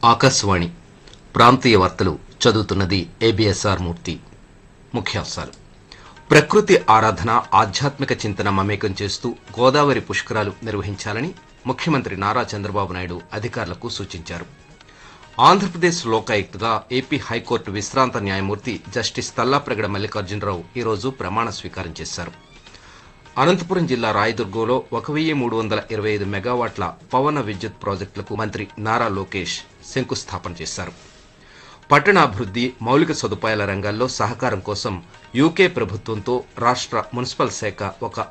ఆకాశవాణి ప్రాంతీయ వార్తలు చదువుతున్నది ఏబిఎస్ఆర్ మూర్తి ముఖ్యాంశాలు ప్రకృతి ఆరాధన ఆధ్యాత్మిక చింతన మమేకం చేస్తూ గోదావరి పుష్కరాలు నిర్వహించాలని ముఖ్యమంత్రి నారా చంద్రబాబు నాయుడు అధికారులకు సూచించారు ఆంధ్రప్రదేశ్ లోకాయుక్తగా ఏపీ హైకోర్టు విశ్రాంత న్యాయమూర్తి జస్టిస్ తల్లాప్రగడ మల్లికార్జునరావు ఈరోజు ప్రమాణ స్వీకారం చేశారు అనంతపురం జిల్లా రాయదుర్గంలో ఒక వెయ్యి మూడు వందల ఇరవై ఐదు మెగావాట్ల పవన విద్యుత్ ప్రాజెక్టులకు మంత్రి నారా లోకేష్ శంకుస్థాపన చేశారు పట్టణాభివృద్ధి మౌలిక సదుపాయాల రంగాల్లో సహకారం కోసం యూకే ప్రభుత్వంతో రాష్ట్ర మున్సిపల్ శాఖ ఒక